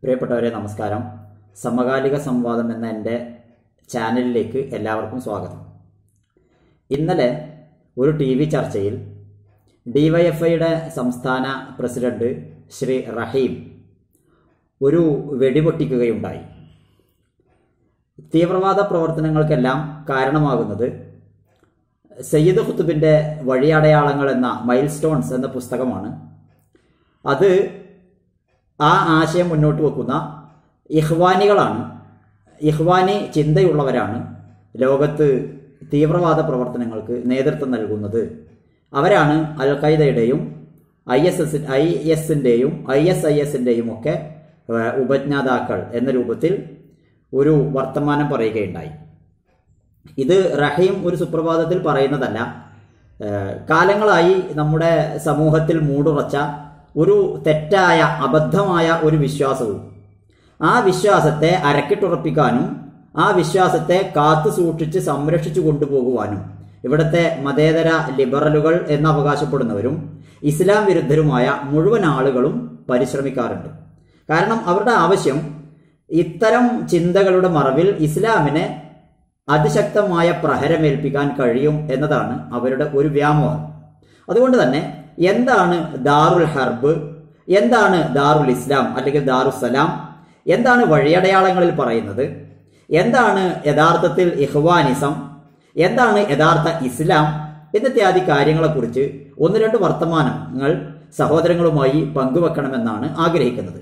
പ്രിയപ്പെട്ടവരെ നമസ്കാരം സമകാലിക സംവാദം എന്ന എൻ്റെ ചാനലിലേക്ക് എല്ലാവർക്കും സ്വാഗതം ഇന്നലെ ഒരു ടി വി ചർച്ചയിൽ ഡിവൈഎഫ്ഐയുടെ സംസ്ഥാന പ്രസിഡന്റ് ശ്രീ റഹീം ഒരു വെടിപൊട്ടിക്കുകയുണ്ടായി തീവ്രവാദ പ്രവർത്തനങ്ങൾക്കെല്ലാം കാരണമാകുന്നത് സയ്യിദ് ഖുത്തുബിൻ്റെ വഴിയടയാളങ്ങൾ എന്ന മൈൽ സ്റ്റോൺസ് എന്ന പുസ്തകമാണ് അത് ആ ആശയം മുന്നോട്ട് വെക്കുന്ന ഇഹ്വാനികളാണ് ഇഹ്വാനി ചിന്തയുള്ളവരാണ് ലോകത്ത് തീവ്രവാദ പ്രവർത്തനങ്ങൾക്ക് നേതൃത്വം നൽകുന്നത് അവരാണ് അൽ ഖൈദയുടെയും ഐ എസ് എസ് ഐ എസിൻ്റെയും ഐ എസ് ഐ എസിൻ്റെയും ഒക്കെ ഏഹ്, ഉപജ്ഞാതാക്കൾ എന്ന രൂപത്തിൽ ഒരു വർത്തമാനം പറയുകയുണ്ടായി ഇത് റഹീം ഒരു സുപ്രഭാതത്തിൽ പറയുന്നതല്ല ഏഹ് കാലങ്ങളായി നമ്മുടെ സമൂഹത്തിൽ മൂടുറച്ച ഒരു തെറ്റായ അബദ്ധമായ ഒരു വിശ്വാസവും ആ വിശ്വാസത്തെ അരക്കിട്ടുറപ്പിക്കാനും ആ വിശ്വാസത്തെ കാത്തു സൂക്ഷിച്ച് സംരക്ഷിച്ചു കൊണ്ടുപോകുവാനും ഇവിടുത്തെ മതേതര ലിബറലുകൾ എന്ന് അവകാശപ്പെടുന്നവരും ഇസ്ലാം വിരുദ്ധരുമായ മുഴുവൻ ആളുകളും പരിശ്രമിക്കാറുണ്ട് കാരണം അവരുടെ ആവശ്യം ഇത്തരം ചിന്തകളുടെ മറവിൽ ഇസ്ലാമിനെ അതിശക്തമായ പ്രഹരമേൽപ്പിക്കാൻ കഴിയും എന്നതാണ് അവരുടെ ഒരു വ്യാമോഹം അതുകൊണ്ട് തന്നെ എന്താണ് ദാറുൽ ഹർബ് എന്താണ് ദാറുൽ ഇസ്ലാം അല്ലെങ്കിൽ ദാറുസലാം എന്താണ് വഴിയടയാളങ്ങളിൽ പറയുന്നത് എന്താണ് യഥാർത്ഥത്തിൽ ഇഹ്വാനിസം എന്താണ് യഥാർത്ഥ ഇസ്ലാം എന്നിത്യാദി കാര്യങ്ങളെക്കുറിച്ച് ഒന്ന് രണ്ട് വർത്തമാനങ്ങൾ സഹോദരങ്ങളുമായി പങ്കുവെക്കണമെന്നാണ് ആഗ്രഹിക്കുന്നത്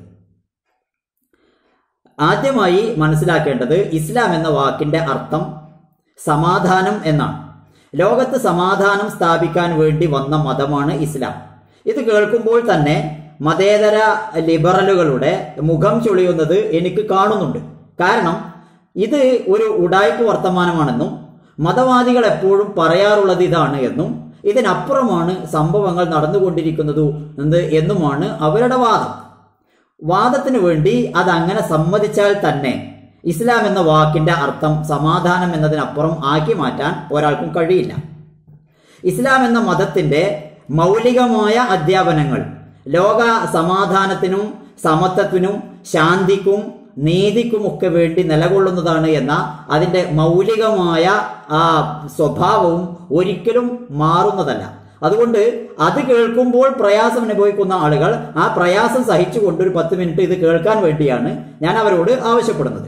ആദ്യമായി മനസ്സിലാക്കേണ്ടത് ഇസ്ലാം എന്ന വാക്കിന്റെ അർത്ഥം സമാധാനം എന്നാണ് ലോകത്ത് സമാധാനം സ്ഥാപിക്കാൻ വേണ്ടി വന്ന മതമാണ് ഇസ്ലാം ഇത് കേൾക്കുമ്പോൾ തന്നെ മതേതര ലിബറലുകളുടെ മുഖം ചുളിയുന്നത് എനിക്ക് കാണുന്നുണ്ട് കാരണം ഇത് ഒരു ഉടായ്പ വർത്തമാനമാണെന്നും മതവാദികൾ എപ്പോഴും പറയാറുള്ളത് ഇതാണ് എന്നും ഇതിനപ്പുറമാണ് സംഭവങ്ങൾ നടന്നുകൊണ്ടിരിക്കുന്നത് എന്ത് എന്നുമാണ് അവരുടെ വാദം വാദത്തിന് വേണ്ടി അത് അങ്ങനെ സമ്മതിച്ചാൽ തന്നെ ഇസ്ലാം എന്ന വാക്കിന്റെ അർത്ഥം സമാധാനം എന്നതിനപ്പുറം ആക്കി മാറ്റാൻ ഒരാൾക്കും കഴിയില്ല ഇസ്ലാം എന്ന മതത്തിന്റെ മൗലികമായ അധ്യാപനങ്ങൾ ലോക സമാധാനത്തിനും സമത്വത്തിനും ശാന്തിക്കും നീതിക്കുമൊക്കെ വേണ്ടി നിലകൊള്ളുന്നതാണ് എന്ന അതിന്റെ മൗലികമായ ആ സ്വഭാവവും ഒരിക്കലും മാറുന്നതല്ല അതുകൊണ്ട് അത് കേൾക്കുമ്പോൾ പ്രയാസം അനുഭവിക്കുന്ന ആളുകൾ ആ പ്രയാസം സഹിച്ചുകൊണ്ട് ഒരു പത്ത് മിനിറ്റ് ഇത് കേൾക്കാൻ വേണ്ടിയാണ് ഞാൻ അവരോട് ആവശ്യപ്പെടുന്നത്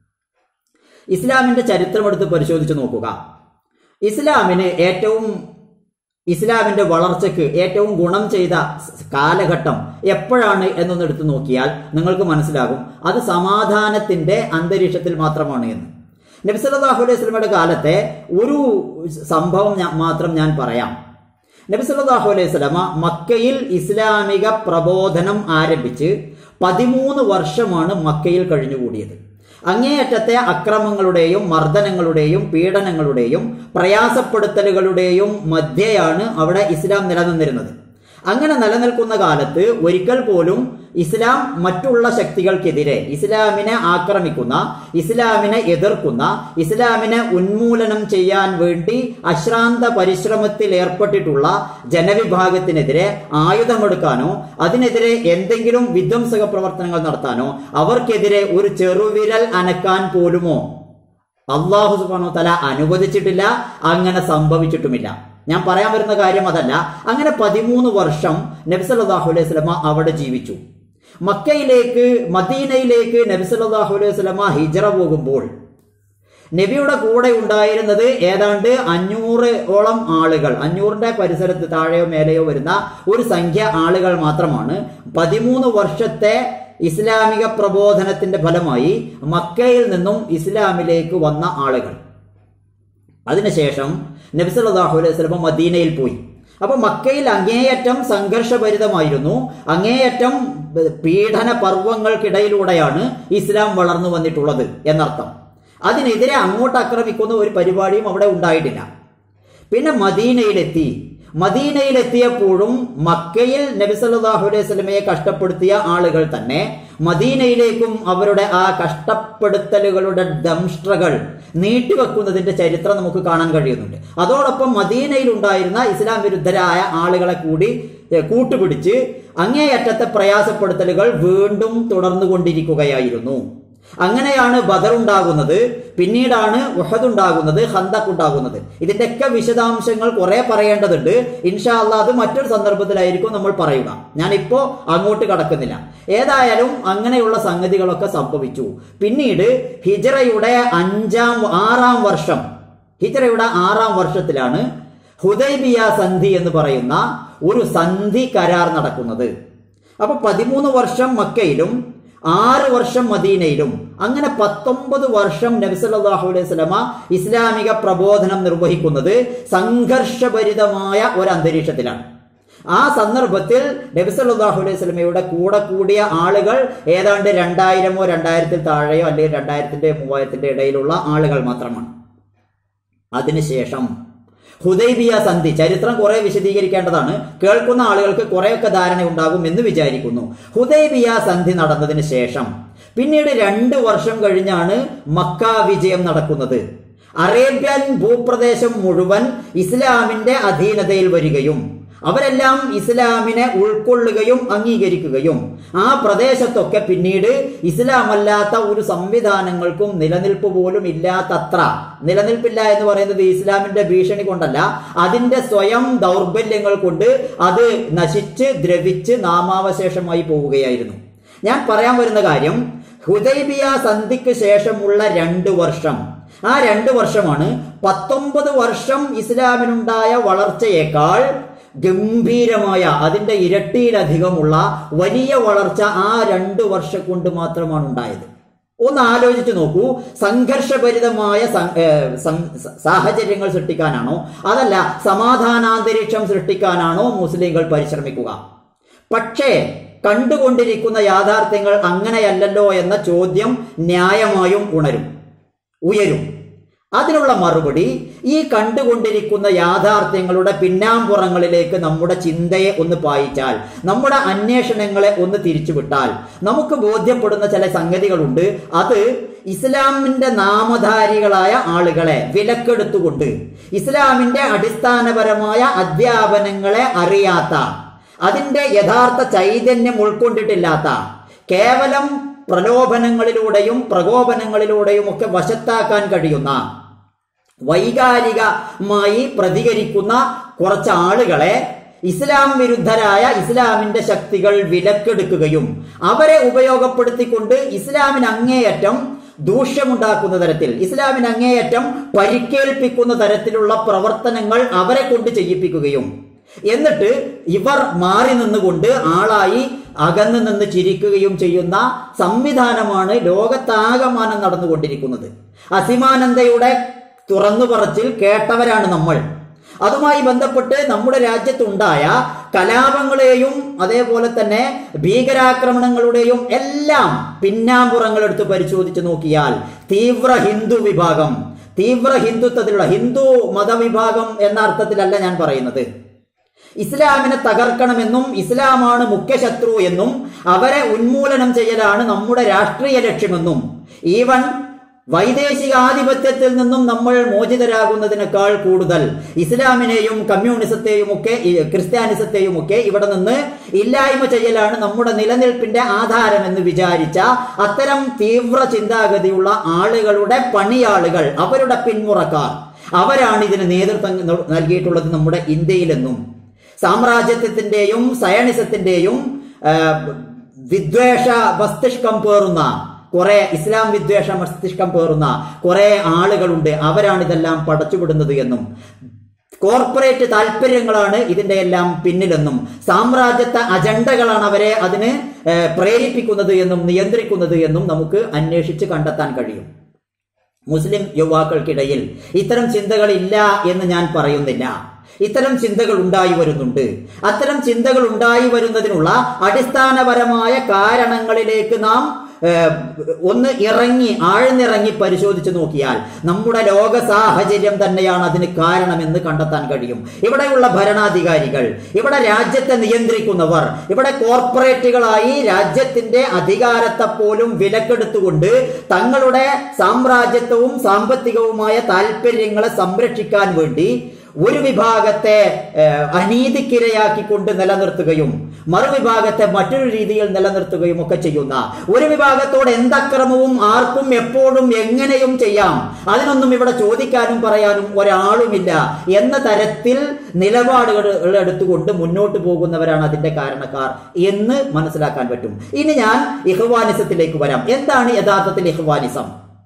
ഇസ്ലാമിന്റെ ചരിത്രമെടുത്ത് പരിശോധിച്ച് നോക്കുക ഇസ്ലാമിന് ഏറ്റവും ഇസ്ലാമിന്റെ വളർച്ചയ്ക്ക് ഏറ്റവും ഗുണം ചെയ്ത കാലഘട്ടം എപ്പോഴാണ് എന്നൊന്ന് എടുത്തു നോക്കിയാൽ നിങ്ങൾക്ക് മനസ്സിലാകും അത് സമാധാനത്തിന്റെ അന്തരീക്ഷത്തിൽ മാത്രമാണ് എന്ന് നബിസല്ലാഹു അലൈഹി സ്വലമയുടെ കാലത്തെ ഒരു സംഭവം ഞാൻ- മാത്രം ഞാൻ പറയാം നബി സല്ലല്ലാഹു അലൈഹി സ്വലമ മക്കയിൽ ഇസ്ലാമിക പ്രബോധനം ആരംഭിച്ച് പതിമൂന്ന് വർഷമാണ് മക്കയിൽ കഴിഞ്ഞുകൂടിയത് അങ്ങേയറ്റത്തെ അക്രമങ്ങളുടെയും മർദ്ദനങ്ങളുടെയും പീഡനങ്ങളുടെയും പ്രയാസപ്പെടുത്തലുകളുടെയും മധ്യയാണ് അവിടെ ഇസ്ലാം നിലനിന്നിരുന്നത് അങ്ങനെ നിലനിൽക്കുന്ന കാലത്ത് ഒരിക്കൽ പോലും ഇസ്ലാം മറ്റുള്ള ശക്തികൾക്കെതിരെ ഇസ്ലാമിനെ ആക്രമിക്കുന്ന ഇസ്ലാമിനെ എതിർക്കുന്ന ഇസ്ലാമിനെ ഉന്മൂലനം ചെയ്യാൻ വേണ്ടി അശ്രാന്ത പരിശ്രമത്തിൽ ഏർപ്പെട്ടിട്ടുള്ള ജനവിഭാഗത്തിനെതിരെ ആയുധമെടുക്കാനോ അതിനെതിരെ എന്തെങ്കിലും വിധ്വംസക പ്രവർത്തനങ്ങൾ നടത്താനോ അവർക്കെതിരെ ഒരു ചെറുവിരൽ അനക്കാൻ പോലുമോ അള്ളാഹു സുബാനോ തല അനുവദിച്ചിട്ടില്ല അങ്ങനെ സംഭവിച്ചിട്ടുമില്ല ഞാൻ പറയാൻ വരുന്ന കാര്യം അതല്ല അങ്ങനെ പതിമൂന്ന് വർഷം നബ്സല്ലാഹു അലൈഹി സ്വലമ അവിടെ ജീവിച്ചു മക്കയിലേക്ക് മദീനയിലേക്ക് നബ്സല്ലാഹു അലൈഹി സ്വലമ ഹിജറ പോകുമ്പോൾ നബിയുടെ കൂടെ ഉണ്ടായിരുന്നത് ഏതാണ്ട് അഞ്ഞൂറ് ഓളം ആളുകൾ അഞ്ഞൂറിന്റെ പരിസരത്ത് താഴെയോ മേലെയോ വരുന്ന ഒരു സംഖ്യ ആളുകൾ മാത്രമാണ് പതിമൂന്ന് വർഷത്തെ ഇസ്ലാമിക പ്രബോധനത്തിന്റെ ഫലമായി മക്കയിൽ നിന്നും ഇസ്ലാമിലേക്ക് വന്ന ആളുകൾ അതിനുശേഷം നബിസല്ലാഹു അലൈഹി സ്വലമ മദീനയിൽ പോയി അപ്പൊ മക്കയിൽ അങ്ങേയറ്റം സംഘർഷഭരിതമായിരുന്നു അങ്ങേയറ്റം പീഡന പർവങ്ങൾക്കിടയിലൂടെയാണ് ഇസ്ലാം വളർന്നു വന്നിട്ടുള്ളത് എന്നർത്ഥം അതിനെതിരെ അങ്ങോട്ട് ആക്രമിക്കുന്ന ഒരു പരിപാടിയും അവിടെ ഉണ്ടായിട്ടില്ല പിന്നെ മദീനയിലെത്തി മദീനയിലെത്തിയപ്പോഴും മക്കയിൽ നബി സല്ലല്ലാഹു അലൈഹി സ്വലമയെ കഷ്ടപ്പെടുത്തിയ ആളുകൾ തന്നെ മദീനയിലേക്കും അവരുടെ ആ കഷ്ടപ്പെടുത്തലുകളുടെ ദംഷ്ട്രകൾ നീട്ടിവെക്കുന്നതിന്റെ ചരിത്രം നമുക്ക് കാണാൻ കഴിയുന്നുണ്ട് അതോടൊപ്പം മദീനയിൽ ഉണ്ടായിരുന്ന ഇസ്ലാം വിരുദ്ധരായ ആളുകളെ കൂടി ഏ, കൂട്ടുപിടിച്ച് അങ്ങേയറ്റത്തെ പ്രയാസപ്പെടുത്തലുകൾ വീണ്ടും തുടർന്നുകൊണ്ടിരിക്കുകയായിരുന്നു അങ്ങനെയാണ് ബദർ ഉണ്ടാകുന്നത് പിന്നീടാണ് ഉഹദ് ഉണ്ടാകുന്നത് ഹന്തക് ഉണ്ടാകുന്നത് ഇതിന്റെയൊക്കെ വിശദാംശങ്ങൾ കുറെ പറയേണ്ടതുണ്ട് ഇൻഷാ അല്ലാ അത് മറ്റൊരു സന്ദർഭത്തിലായിരിക്കും നമ്മൾ പറയുക ഞാനിപ്പോ അങ്ങോട്ട് കടക്കുന്നില്ല ഏതായാലും അങ്ങനെയുള്ള സംഗതികളൊക്കെ സംഭവിച്ചു പിന്നീട് ഹിജറയുടെ അഞ്ചാം ആറാം വർഷം ഹിജറയുടെ ആറാം വർഷത്തിലാണ് ഹുദൈബിയ സന്ധി എന്ന് പറയുന്ന ഒരു സന്ധി കരാർ നടക്കുന്നത് അപ്പൊ പതിമൂന്ന് വർഷം മക്കയിലും ആറ് വർഷം മദീനയിലും അങ്ങനെ പത്തൊമ്പത് വർഷം നബിസല്ലാഹു അലൈഹി സ്വലമ ഇസ്ലാമിക പ്രബോധനം നിർവഹിക്കുന്നത് സംഘർഷഭരിതമായ ഒരു അന്തരീക്ഷത്തിലാണ് ആ സന്ദർഭത്തിൽ നബിസല്ലാഹു അലൈഹി സ്വലമയുടെ കൂടെ കൂടിയ ആളുകൾ ഏതാണ്ട് രണ്ടായിരമോ രണ്ടായിരത്തിൽ താഴെയോ അല്ലെങ്കിൽ രണ്ടായിരത്തിന്റെ മൂവായിരത്തിന്റെ ഇടയിലുള്ള ആളുകൾ മാത്രമാണ് അതിനുശേഷം ഹുദൈബിയ സന്ധി ചരിത്രം കുറെ വിശദീകരിക്കേണ്ടതാണ് കേൾക്കുന്ന ആളുകൾക്ക് കുറെയൊക്കെ ധാരണ ഉണ്ടാകും എന്ന് വിചാരിക്കുന്നു ഹുദൈബിയ സന്ധി നടന്നതിന് ശേഷം പിന്നീട് രണ്ട് വർഷം കഴിഞ്ഞാണ് മക്ക വിജയം നടക്കുന്നത് അറേബ്യൻ ഭൂപ്രദേശം മുഴുവൻ ഇസ്ലാമിന്റെ അധീനതയിൽ വരികയും അവരെല്ലാം ഇസ്ലാമിനെ ഉൾക്കൊള്ളുകയും അംഗീകരിക്കുകയും ആ പ്രദേശത്തൊക്കെ പിന്നീട് ഇസ്ലാമല്ലാത്ത ഒരു സംവിധാനങ്ങൾക്കും നിലനിൽപ്പ് പോലും ഇല്ലാത്തത്ര നിലനിൽപ്പില്ല എന്ന് പറയുന്നത് ഇസ്ലാമിന്റെ ഭീഷണി കൊണ്ടല്ല അതിന്റെ സ്വയം ദൗർബല്യങ്ങൾ കൊണ്ട് അത് നശിച്ച് ദ്രവിച്ച് നാമാവശേഷമായി പോവുകയായിരുന്നു ഞാൻ പറയാൻ വരുന്ന കാര്യം ഹുദൈബിയ സന്ധിക്ക് ശേഷമുള്ള രണ്ട് വർഷം ആ രണ്ട് വർഷമാണ് പത്തൊമ്പത് വർഷം ഇസ്ലാമിനുണ്ടായ വളർച്ചയേക്കാൾ ഗംഭീരമായ അതിന്റെ ഇരട്ടിയിലധികമുള്ള വലിയ വളർച്ച ആ രണ്ട് വർഷം കൊണ്ട് മാത്രമാണ് ഉണ്ടായത് ഒന്ന് ആലോചിച്ച് നോക്കൂ സംഘർഷഭരിതമായ സം- ഏ, സം- സ- സാഹചര്യങ്ങൾ സൃഷ്ടിക്കാനാണോ അതല്ല സമാധാനാന്തരീക്ഷം സൃഷ്ടിക്കാനാണോ മുസ്ലിങ്ങൾ പരിശ്രമിക്കുക പക്ഷേ കണ്ടുകൊണ്ടിരിക്കുന്ന യാഥാർത്ഥ്യങ്ങൾ അങ്ങനെയല്ലല്ലോ എന്ന ചോദ്യം ന്യായമായും ഉണരും ഉയരും അതിനുള്ള മറുപടി ഈ കണ്ടുകൊണ്ടിരിക്കുന്ന യാഥാർത്ഥ്യങ്ങളുടെ പിന്നാമ്പുറങ്ങളിലേക്ക് നമ്മുടെ ചിന്തയെ ഒന്ന് പായിച്ചാൽ നമ്മുടെ അന്വേഷണങ്ങളെ ഒന്ന് തിരിച്ചുവിട്ടാൽ നമുക്ക് ബോധ്യപ്പെടുന്ന ചില സംഗതികളുണ്ട് അത് ഇസ്ലാമിന്റെ നാമധാരികളായ ആളുകളെ വിലക്കെടുത്തുകൊണ്ട് ഇസ്ലാമിന്റെ അടിസ്ഥാനപരമായ അധ്യാപനങ്ങളെ അറിയാത്ത അതിന്റെ യഥാർത്ഥ ചൈതന്യം ഉൾക്കൊണ്ടിട്ടില്ലാത്ത കേവലം പ്രലോഭനങ്ങളിലൂടെയും പ്രകോപനങ്ങളിലൂടെയും ഒക്കെ വശത്താക്കാൻ കഴിയുന്ന വൈകാരികമായി പ്രതികരിക്കുന്ന കുറച്ച് ആളുകളെ ഇസ്ലാം വിരുദ്ധരായ ഇസ്ലാമിന്റെ ശക്തികൾ വിലക്കെടുക്കുകയും അവരെ ഉപയോഗപ്പെടുത്തിക്കൊണ്ട് ഇസ്ലാമിന് അങ്ങേയറ്റം ദൂഷ്യമുണ്ടാക്കുന്ന തരത്തിൽ ഇസ്ലാമിന് അങ്ങേയറ്റം പരിക്കേൽപ്പിക്കുന്ന തരത്തിലുള്ള പ്രവർത്തനങ്ങൾ അവരെ കൊണ്ട് ചെയ്യിപ്പിക്കുകയും എന്നിട്ട് ഇവർ മാറി നിന്നുകൊണ്ട് ആളായി അകന്നു നിന്ന് ചിരിക്കുകയും ചെയ്യുന്ന സംവിധാനമാണ് ലോകത്താകമാനം നടന്നുകൊണ്ടിരിക്കുന്നത് അസിമാനന്ദയുടെ തുറന്നു പറച്ചിൽ കേട്ടവരാണ് നമ്മൾ അതുമായി ബന്ധപ്പെട്ട് നമ്മുടെ രാജ്യത്തുണ്ടായ കലാപങ്ങളെയും അതേപോലെ തന്നെ ഭീകരാക്രമണങ്ങളുടെയും എല്ലാം പിന്നാമ്പുറങ്ങൾ എടുത്ത് പരിശോധിച്ച് നോക്കിയാൽ തീവ്ര ഹിന്ദു വിഭാഗം തീവ്ര ഹിന്ദുത്വത്തിലുള്ള ഹിന്ദു മതവിഭാഗം എന്ന അർത്ഥത്തിലല്ല ഞാൻ പറയുന്നത് ഇസ്ലാമിനെ തകർക്കണമെന്നും ഇസ്ലാമാണ് മുഖ്യശത്രു എന്നും അവരെ ഉന്മൂലനം ചെയ്യലാണ് നമ്മുടെ രാഷ്ട്രീയ ലക്ഷ്യമെന്നും ഈവൻ വൈദേശികാധിപത്യത്തിൽ നിന്നും നമ്മൾ മോചിതരാകുന്നതിനേക്കാൾ കൂടുതൽ ഇസ്ലാമിനെയും കമ്മ്യൂണിസത്തെയും ഒക്കെ ഈ ക്രിസ്ത്യാനിസത്തെയും ഒക്കെ ഇവിടെ നിന്ന് ഇല്ലായ്മ ചെയ്യലാണ് നമ്മുടെ നിലനിൽപ്പിന്റെ ആധാരം എന്ന് വിചാരിച്ച അത്തരം തീവ്ര ചിന്താഗതിയുള്ള ആളുകളുടെ പണിയാളുകൾ അവരുടെ പിന്മുറക്കാർ അവരാണ് ഇതിന് നേതൃത്വം നൽകിയിട്ടുള്ളത് നമ്മുടെ ഇന്ത്യയിലെന്നും സാമ്രാജ്യത്വത്തിന്റെയും സയണിസത്തിന്റെയും ആ, വിദ്വേഷ മസ്തിഷ്കം പേറുന്ന കുറെ ഇസ്ലാം വിദ്വേഷ മസ്തിഷ്കം പേറുന്ന കുറെ ആളുകളുണ്ട് അവരാണ് ഇതെല്ലാം പടച്ചുവിടുന്നത് എന്നും കോർപ്പറേറ്റ് താല്പര്യങ്ങളാണ് ഇതിന്റെ എല്ലാം പിന്നിലെന്നും സാമ്രാജ്യത്വ അജണ്ടകളാണ് അവരെ അതിന് ഏ, പ്രേരിപ്പിക്കുന്നത് എന്നും നിയന്ത്രിക്കുന്നത് എന്നും നമുക്ക് അന്വേഷിച്ച് കണ്ടെത്താൻ കഴിയും മുസ്ലിം യുവാക്കൾക്കിടയിൽ ഇത്തരം ചിന്തകൾ ഇല്ല എന്ന് ഞാൻ പറയുന്നില്ല ഇത്തരം ചിന്തകൾ ഉണ്ടായി വരുന്നുണ്ട് അത്തരം ചിന്തകൾ ഉണ്ടായി വരുന്നതിനുള്ള അടിസ്ഥാനപരമായ കാരണങ്ങളിലേക്ക് നാം ഏഹ്, ഒന്ന് ഇറങ്ങി ആഴ്ന്നിറങ്ങി പരിശോധിച്ച് നോക്കിയാൽ നമ്മുടെ ലോക സാഹചര്യം തന്നെയാണ് അതിന് കാരണമെന്ന് കണ്ടെത്താൻ കഴിയും ഇവിടെയുള്ള ഭരണാധികാരികൾ ഇവിടെ രാജ്യത്തെ നിയന്ത്രിക്കുന്നവർ ഇവിടെ കോർപ്പറേറ്റുകളായി രാജ്യത്തിന്റെ അധികാരത്തെ പോലും വിലക്കെടുത്തുകൊണ്ട് തങ്ങളുടെ സാമ്രാജ്യത്വവും സാമ്പത്തികവുമായ താല്പര്യങ്ങളെ സംരക്ഷിക്കാൻ വേണ്ടി ഒരു വിഭാഗത്തെ ഏഹ്, അനീതിക്കിരയാക്കിക്കൊണ്ട് നിലനിർത്തുകയും മറുവിഭാഗത്തെ മറ്റൊരു രീതിയിൽ നിലനിർത്തുകയും ഒക്കെ ചെയ്യുന്ന ഒരു വിഭാഗത്തോട് എന്തക്രമവും ആർക്കും എപ്പോഴും എങ്ങനെയും ചെയ്യാം അതിനൊന്നും ഇവിടെ ചോദിക്കാനും പറയാനും ഒരാളുമില്ല എന്ന തരത്തിൽ നിലപാടുകൾ എടുത്തുകൊണ്ട് മുന്നോട്ട് പോകുന്നവരാണ് അതിന്റെ കാരണക്കാർ എന്ന് മനസ്സിലാക്കാൻ പറ്റും ഇനി ഞാൻ ഇഹ്വാനിസത്തിലേക്ക് വരാം എന്താണ് യഥാർത്ഥത്തിൽ ഇഹ്വാനിസം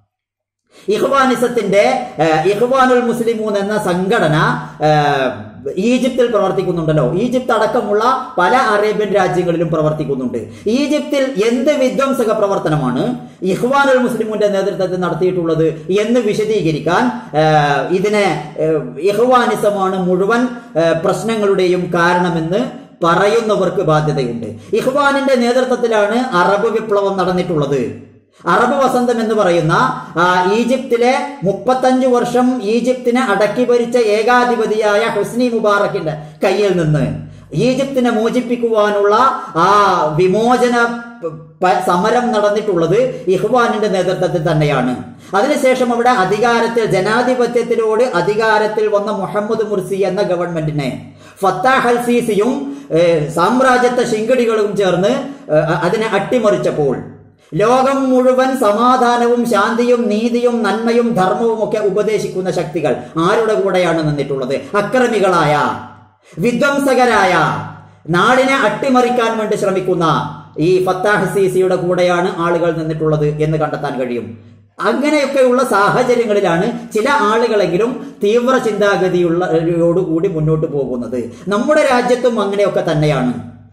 ഇഹ്വാനിസത്തിന്റെ ഏഹ്, ഇഹ്വാനുൽ മുസ്ലിമൂൻ എന്ന സംഘടന ഏഹ്, ഈജിപ്തിൽ പ്രവർത്തിക്കുന്നുണ്ടല്ലോ ഈജിപ്ത് അടക്കമുള്ള പല അറേബ്യൻ രാജ്യങ്ങളിലും പ്രവർത്തിക്കുന്നുണ്ട് ഈജിപ്തിൽ എന്ത് വിധ്വംസക പ്രവർത്തനമാണ് ഇഹ്വാനുൽ മുസ്ലിമുന്റെ നേതൃത്വത്തിൽ നടത്തിയിട്ടുള്ളത് എന്ന് വിശദീകരിക്കാൻ ഏഹ്, ഇതിനെ ഏഹ്, ഇഹ്വാനിസമാണ് മുഴുവൻ ഏഹ്, പ്രശ്നങ്ങളുടെയും കാരണമെന്ന് പറയുന്നവർക്ക് ബാധ്യതയുണ്ട് ഇഹ്വാനിന്റെ നേതൃത്വത്തിലാണ് അറബ് വിപ്ലവം നടന്നിട്ടുള്ളത് അറബ് വസന്തം എന്ന് പറയുന്ന ആ, ഈജിപ്തിലെ മുപ്പത്തഞ്ചു വർഷം ഈജിപ്തിനെ അടക്കി ഭരിച്ച ഏകാധിപതിയായ ഹുസ്നി മുബാറക്കിന്റെ കയ്യിൽ നിന്ന് ഈജിപ്തിനെ മോചിപ്പിക്കുവാനുള്ള ആ വിമോചന പ- പ- സമരം നടന്നിട്ടുള്ളത് ഇഹ്വാനിന്റെ നേതൃത്വത്തിൽ തന്നെയാണ് അതിനുശേഷം അവിടെ അധികാരത്തിൽ ജനാധിപത്യത്തിലോട് അധികാരത്തിൽ വന്ന മുഹമ്മദ് മുർസി എന്ന ഗവൺമെന്റിനെ ഫത്താഹ് അൽ സീസിയും ഏഹ്, സാമ്രാജ്യത്വ ശിങ്കടികളും ചേർന്ന് ഏഹ്, അതിനെ അട്ടിമറിച്ചപ്പോൾ ലോകം മുഴുവൻ സമാധാനവും ശാന്തിയും നീതിയും നന്മയും ധർമ്മവും ഒക്കെ ഉപദേശിക്കുന്ന ശക്തികൾ ആരുടെ കൂടെയാണ് നിന്നിട്ടുള്ളത് അക്രമികളായ വിധ്വംസകരായ നാടിനെ അട്ടിമറിക്കാൻ വേണ്ടി ശ്രമിക്കുന്ന ഈ ഫത്താഹ് സീസിയുടെ കൂടെയാണ് ആളുകൾ നിന്നിട്ടുള്ളത് എന്ന് കണ്ടെത്താൻ കഴിയും അങ്ങനെയൊക്കെയുള്ള സാഹചര്യങ്ങളിലാണ് ചില ആളുകളെങ്കിലും തീവ്ര ചിന്താഗതിയുള്ളവരോടുകൂടി മുന്നോട്ട് പോകുന്നത് നമ്മുടെ രാജ്യത്തും അങ്ങനെയൊക്കെ തന്നെയാണ്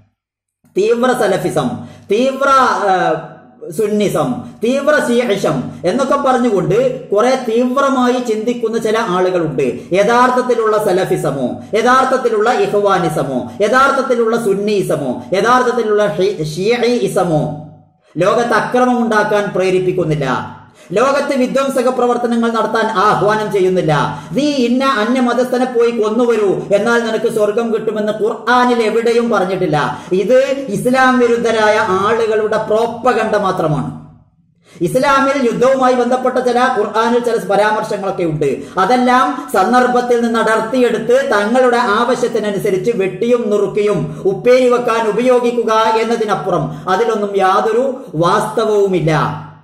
തീവ്ര സലഫിസം തീവ്ര ആ, സുന്നിസം തീവ്ര ശീഷം എന്നൊക്കെ പറഞ്ഞുകൊണ്ട് കുറെ തീവ്രമായി ചിന്തിക്കുന്ന ചില ആളുകളുണ്ട് യഥാർത്ഥത്തിലുള്ള സലഫിസമോ യഥാർത്ഥത്തിലുള്ള ഇഹ്വാനിസമോ യഥാർത്ഥത്തിലുള്ള സുന്നീസമോ യഥാർത്ഥത്തിലുള്ള ഷിയഇസമോ ലോകത്ത് അക്രമം ഉണ്ടാക്കാൻ പ്രേരിപ്പിക്കുന്നില്ല ലോകത്ത് വിധ്വംസക പ്രവർത്തനങ്ങൾ നടത്താൻ ആഹ്വാനം ചെയ്യുന്നില്ല നീ ഇന്ന അന്യമതസ്ഥനെ പോയി കൊന്നുവരൂ എന്നാൽ നിനക്ക് സ്വർഗം കിട്ടുമെന്ന് ഖുർആാനിൽ എവിടെയും പറഞ്ഞിട്ടില്ല ഇത് ഇസ്ലാം വിരുദ്ധരായ ആളുകളുടെ പ്രോപ്പകണ്ഡ മാത്രമാണ് ഇസ്ലാമിൽ യുദ്ധവുമായി ബന്ധപ്പെട്ട ചില ഖുർആാനിൽ ചില പരാമർശങ്ങളൊക്കെ ഉണ്ട് അതെല്ലാം സന്ദർഭത്തിൽ നിന്ന് അടർത്തിയെടുത്ത് തങ്ങളുടെ ആവശ്യത്തിനനുസരിച്ച് വെട്ടിയും നുറുക്കിയും ഉപ്പേരി വെക്കാൻ ഉപയോഗിക്കുക എന്നതിനപ്പുറം അതിലൊന്നും യാതൊരു വാസ്തവവുമില്ല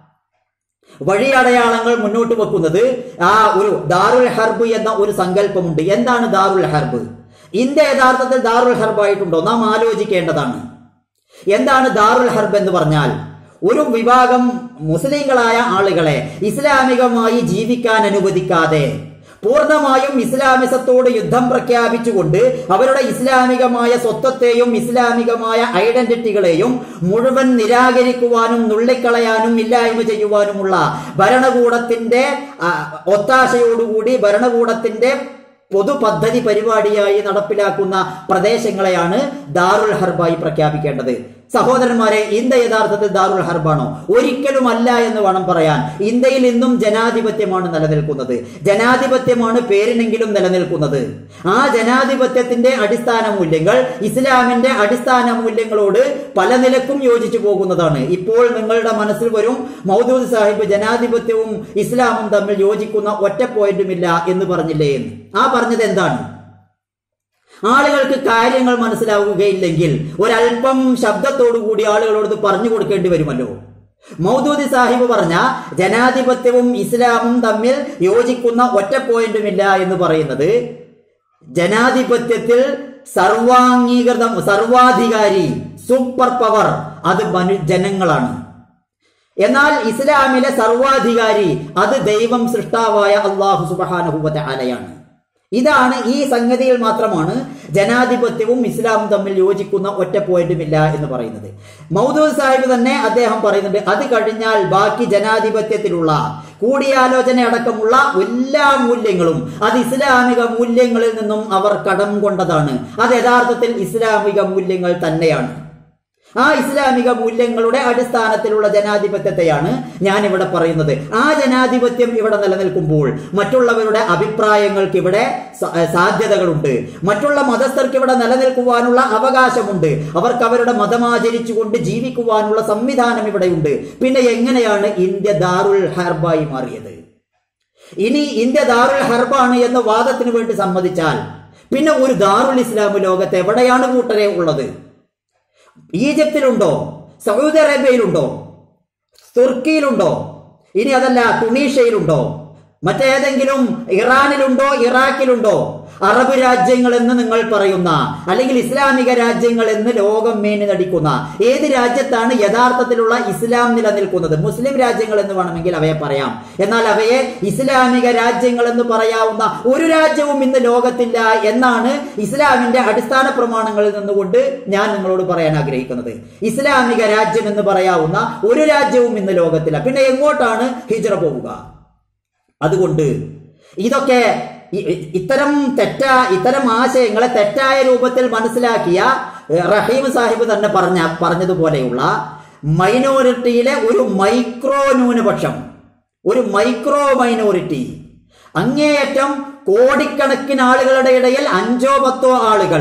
വഴിയടയാളങ്ങൾ മുന്നോട്ട് വെക്കുന്നത് ആ ഒരു ദാറുൽ ഹർബ് എന്ന ഒരു സങ്കല്പമുണ്ട് എന്താണ് ദാറുൽ ഹർബ് ഇന്ത്യ യഥാർത്ഥത്തിൽ ദാറുൽ ഹർബ് ആയിട്ടുണ്ടോ നാം ആലോചിക്കേണ്ടതാണ് എന്താണ് ദാറുൽ ഹർബ് എന്ന് പറഞ്ഞാൽ ഒരു വിഭാഗം മുസ്ലിങ്ങളായ ആളുകളെ ഇസ്ലാമികമായി ജീവിക്കാൻ അനുവദിക്കാതെ പൂർണ്ണമായും ഇസ്ലാമിസത്തോട് യുദ്ധം പ്രഖ്യാപിച്ചുകൊണ്ട് അവരുടെ ഇസ്ലാമികമായ സ്വത്വത്തെയും ഇസ്ലാമികമായ ഐഡന്റിറ്റികളെയും മുഴുവൻ നിരാകരിക്കുവാനും നുള്ളിക്കളയാനും ഇല്ലായ്മ ചെയ്യുവാനുമുള്ള ഭരണകൂടത്തിന്റെ ആ, ഒത്താശയോടുകൂടി ഭരണകൂടത്തിന്റെ പൊതു പദ്ധതി പരിപാടിയായി നടപ്പിലാക്കുന്ന പ്രദേശങ്ങളെയാണ് ദാറുൽ ഹർബായി പ്രഖ്യാപിക്കേണ്ടത് സഹോദരന്മാരെ ഇന്ത്യ യഥാർത്ഥത്തിൽ ദാറുൽ ഹർബാണോ ഒരിക്കലുമല്ല എന്ന് വേണം പറയാൻ ഇന്ത്യയിൽ ഇന്നും ജനാധിപത്യമാണ് നിലനിൽക്കുന്നത് ജനാധിപത്യമാണ് പേരിനെങ്കിലും നിലനിൽക്കുന്നത് ആ ജനാധിപത്യത്തിന്റെ അടിസ്ഥാന മൂല്യങ്ങൾ ഇസ്ലാമിന്റെ അടിസ്ഥാന മൂല്യങ്ങളോട് പല നിലക്കും യോജിച്ചു പോകുന്നതാണ് ഇപ്പോൾ നിങ്ങളുടെ മനസ്സിൽ വരും മൗദൂദ് സാഹിബ് ജനാധിപത്യവും ഇസ്ലാമും തമ്മിൽ യോജിക്കുന്ന ഒറ്റ പോയിന്റുമില്ല എന്ന് പറഞ്ഞില്ലേ എന്ന് ആ പറഞ്ഞത് എന്താണ് ആളുകൾക്ക് കാര്യങ്ങൾ മനസ്സിലാവുകയില്ലെങ്കിൽ ഒരല്പം ശബ്ദത്തോടു കൂടി ആളുകളോട് ഇത് പറഞ്ഞു കൊടുക്കേണ്ടി വരുമല്ലോ മൗദൂദി സാഹിബ് പറഞ്ഞ ജനാധിപത്യവും ഇസ്ലാമും തമ്മിൽ യോജിക്കുന്ന ഒറ്റ പോയിന്റുമില്ല എന്ന് പറയുന്നത് ജനാധിപത്യത്തിൽ സർവാംഗീകൃതം സർവാധികാരി സൂപ്പർ പവർ അത് മനു ജനങ്ങളാണ് എന്നാൽ ഇസ്ലാമിലെ സർവാധികാരി അത് ദൈവം സൃഷ്ടാവായ അള്ളാഹു സുബാനുഭവത്തെ അലയാണ് ഇതാണ് ഈ സംഗതിയിൽ മാത്രമാണ് ജനാധിപത്യവും ഇസ്ലാമും തമ്മിൽ യോജിക്കുന്ന ഒറ്റ പോയിന്റുമില്ല എന്ന് പറയുന്നത് മൗദൂദ് സാഹിബ് തന്നെ അദ്ദേഹം പറയുന്നുണ്ട് അത് കഴിഞ്ഞാൽ ബാക്കി ജനാധിപത്യത്തിലുള്ള കൂടിയാലോചന അടക്കമുള്ള എല്ലാ മൂല്യങ്ങളും അത് ഇസ്ലാമിക മൂല്യങ്ങളിൽ നിന്നും അവർ കടം കൊണ്ടതാണ് അത് യഥാർത്ഥത്തിൽ ഇസ്ലാമിക മൂല്യങ്ങൾ തന്നെയാണ് ആ ഇസ്ലാമിക മൂല്യങ്ങളുടെ അടിസ്ഥാനത്തിലുള്ള ജനാധിപത്യത്തെയാണ് ഞാൻ ഇവിടെ പറയുന്നത് ആ ജനാധിപത്യം ഇവിടെ നിലനിൽക്കുമ്പോൾ മറ്റുള്ളവരുടെ അഭിപ്രായങ്ങൾക്ക് ഇവിടെ സ- സാധ്യതകളുണ്ട് മറ്റുള്ള മതസ്ഥർക്ക് ഇവിടെ നിലനിൽക്കുവാനുള്ള അവകാശമുണ്ട് അവർക്ക് അവരുടെ മതമാചരിച്ചുകൊണ്ട് ജീവിക്കുവാനുള്ള സംവിധാനം ഇവിടെയുണ്ട് പിന്നെ എങ്ങനെയാണ് ഇന്ത്യ ദാറുൽ ഹർബായി മാറിയത് ഇനി ഇന്ത്യ ദാറുൽ ഹർബാണ് എന്ന വാദത്തിന് വേണ്ടി സമ്മതിച്ചാൽ പിന്നെ ഒരു ദാറുൽ ഇസ്ലാം ലോകത്ത് എവിടെയാണ് കൂട്ടരെ ഉള്ളത് ഈജിപ്തിലുണ്ടോ സൗദി അറേബ്യയിലുണ്ടോ തുർക്കിയിലുണ്ടോ ഇനി അതല്ല തുണീഷ്യയിലുണ്ടോ മറ്റേതെങ്കിലും ഇറാനിലുണ്ടോ ഇറാഖിലുണ്ടോ അറബ് രാജ്യങ്ങൾ എന്ന് നിങ്ങൾ പറയുന്ന അല്ലെങ്കിൽ ഇസ്ലാമിക രാജ്യങ്ങൾ എന്ന് ലോകം മേനി നടിക്കുന്ന ഏത് രാജ്യത്താണ് യഥാർത്ഥത്തിലുള്ള ഇസ്ലാം നിലനിൽക്കുന്നത് മുസ്ലിം രാജ്യങ്ങൾ എന്ന് വേണമെങ്കിൽ അവയെ പറയാം എന്നാൽ അവയെ ഇസ്ലാമിക രാജ്യങ്ങൾ എന്ന് പറയാവുന്ന ഒരു രാജ്യവും ഇന്ന് ലോകത്തില്ല എന്നാണ് ഇസ്ലാമിന്റെ അടിസ്ഥാന പ്രമാണങ്ങളിൽ നിന്നുകൊണ്ട് ഞാൻ നിങ്ങളോട് പറയാൻ ആഗ്രഹിക്കുന്നത് ഇസ്ലാമിക രാജ്യം എന്ന് പറയാവുന്ന ഒരു രാജ്യവും ഇന്ന് ലോകത്തില്ല പിന്നെ എങ്ങോട്ടാണ് ഹിജ്റ പോവുക അതുകൊണ്ട് ഇതൊക്കെ ഇ- ഇ- ഇത്തരം തെറ്റാ ഇത്തരം ആശയങ്ങളെ തെറ്റായ രൂപത്തിൽ മനസ്സിലാക്കിയ ഏഹ്, റഹീം സാഹിബ് തന്നെ പറഞ്ഞ പറഞ്ഞതുപോലെയുള്ള മൈനോറിറ്റിയിലെ ഒരു മൈക്രോ ന്യൂനപക്ഷം ഒരു മൈക്രോ മൈനോറിറ്റി അങ്ങേയറ്റം കോടിക്കണക്കിന് ആളുകളുടെ ഇടയിൽ അഞ്ചോ പത്തോ ആളുകൾ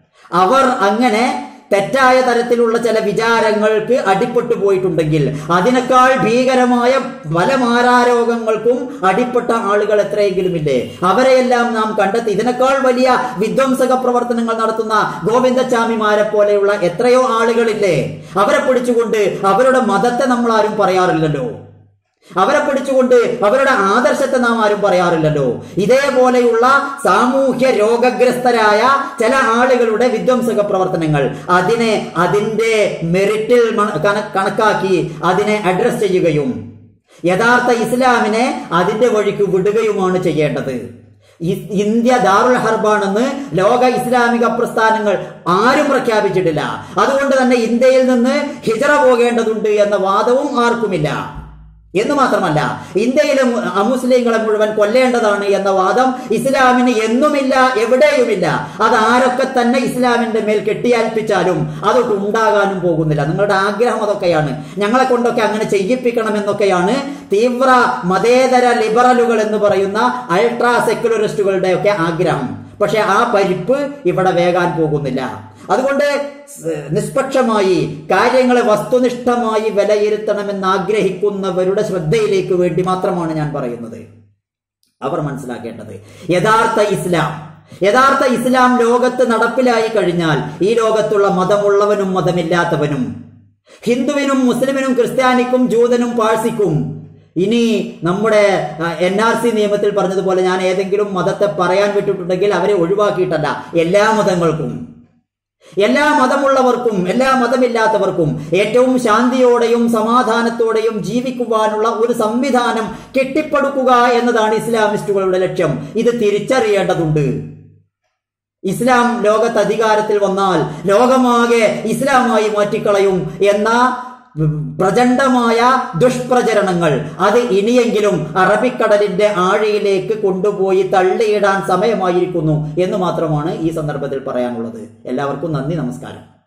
അവർ അങ്ങനെ തെറ്റായ തരത്തിലുള്ള ചില വിചാരങ്ങൾക്ക് അടിപ്പെട്ടു പോയിട്ടുണ്ടെങ്കിൽ അതിനേക്കാൾ ഭീകരമായ പല മാരാരോഗങ്ങൾക്കും അടിപ്പെട്ട ആളുകൾ എത്രയെങ്കിലുമില്ലേ അവരെയെല്ലാം നാം കണ്ടെത്തി ഇതിനേക്കാൾ വലിയ വിധ്വംസക പ്രവർത്തനങ്ങൾ നടത്തുന്ന ഗോവിന്ദച്ചാമിമാരെ പോലെയുള്ള എത്രയോ ആളുകളില്ലേ അവരെ പിടിച്ചുകൊണ്ട് അവരുടെ മതത്തെ നമ്മൾ ആരും പറയാറില്ലല്ലോ അവരെ പിടിച്ചുകൊണ്ട് അവരുടെ ആദർശത്തെ നാം ആരും പറയാറില്ലല്ലോ ഇതേപോലെയുള്ള സാമൂഹ്യ രോഗഗ്രസ്തരായ ചില ആളുകളുടെ വിധ്വംസക പ്രവർത്തനങ്ങൾ അതിനെ അതിന്റെ മെറിറ്റിൽ മ- കണ- കണക്കാക്കി അതിനെ അഡ്രസ് ചെയ്യുകയും യഥാർത്ഥ ഇസ്ലാമിനെ അതിന്റെ വഴിക്ക് വിടുകയുമാണ് ചെയ്യേണ്ടത് ഇ- ഇന്ത്യ ദാറുൽ ഹർബാണെന്ന് ലോക ഇസ്ലാമിക പ്രസ്ഥാനങ്ങൾ ആരും പ്രഖ്യാപിച്ചിട്ടില്ല അതുകൊണ്ട് തന്നെ ഇന്ത്യയിൽ നിന്ന് ഹിജറ പോകേണ്ടതുണ്ട് എന്ന വാദവും ആർക്കുമില്ല എന്ന് മാത്രമല്ല ഇന്ത്യയിലെ മു- അമുസ്ലിങ്ങളെ മുഴുവൻ കൊല്ലേണ്ടതാണ് എന്ന വാദം ഇസ്ലാമിന് എന്നുമില്ല എവിടെയുമില്ല അത് ആരൊക്കെ തന്നെ ഇസ്ലാമിന്റെ മേൽ കെട്ടിയാൽപ്പിച്ചാലും അതൊട്ട് ഉണ്ടാകാനും പോകുന്നില്ല നിങ്ങളുടെ ആഗ്രഹം അതൊക്കെയാണ് ഞങ്ങളെ കൊണ്ടൊക്കെ അങ്ങനെ ചെയ്യിപ്പിക്കണം എന്നൊക്കെയാണ് തീവ്ര മതേതര ലിബറലുകൾ എന്ന് പറയുന്ന അൾട്രാ സെക്യുലറിസ്റ്റുകളുടെ ഒക്കെ ആഗ്രഹം പക്ഷെ ആ പരിപ്പ് ഇവിടെ വേകാൻ പോകുന്നില്ല അതുകൊണ്ട് സ് നിഷ്പക്ഷമായി കാര്യങ്ങളെ വസ്തുനിഷ്ഠമായി വിലയിരുത്തണമെന്ന് ആഗ്രഹിക്കുന്നവരുടെ ശ്രദ്ധയിലേക്ക് വേണ്ടി മാത്രമാണ് ഞാൻ പറയുന്നത് അവർ മനസ്സിലാക്കേണ്ടത് യഥാർത്ഥ ഇസ്ലാം യഥാർത്ഥ ഇസ്ലാം ലോകത്ത് നടപ്പിലായി കഴിഞ്ഞാൽ ഈ ലോകത്തുള്ള മതമുള്ളവനും മതമില്ലാത്തവനും ഹിന്ദുവിനും മുസ്ലിമിനും ക്രിസ്ത്യാനിക്കും ജൂതനും പാഴ്സിക്കും ഇനി നമ്മുടെ എൻ ആർ സി നിയമത്തിൽ പറഞ്ഞതുപോലെ ഞാൻ ഏതെങ്കിലും മതത്തെ പറയാൻ വിട്ടിട്ടുണ്ടെങ്കിൽ അവരെ ഒഴിവാക്കിയിട്ടല്ല എല്ലാ മതങ്ങൾക്കും എല്ലാ മതമുള്ളവർക്കും എല്ലാ മതമില്ലാത്തവർക്കും ഏറ്റവും ശാന്തിയോടെയും സമാധാനത്തോടെയും ജീവിക്കുവാനുള്ള ഒരു സംവിധാനം കെട്ടിപ്പടുക്കുക എന്നതാണ് ഇസ്ലാമിസ്റ്റുകളുടെ ലക്ഷ്യം ഇത് തിരിച്ചറിയേണ്ടതുണ്ട് ഇസ്ലാം ലോകത്ത് അധികാരത്തിൽ വന്നാൽ ലോകമാകെ ഇസ്ലാമായി മാറ്റിക്കളയും എന്ന പ്രചണ്ഡമായ ദുഷ്പ്രചരണങ്ങൾ അത് ഇനിയെങ്കിലും അറബിക്കടലിന്റെ ആഴിയിലേക്ക് കൊണ്ടുപോയി തള്ളിയിടാൻ സമയമായിരിക്കുന്നു എന്ന് മാത്രമാണ് ഈ സന്ദർഭത്തിൽ പറയാനുള്ളത് എല്ലാവർക്കും നന്ദി നമസ്കാരം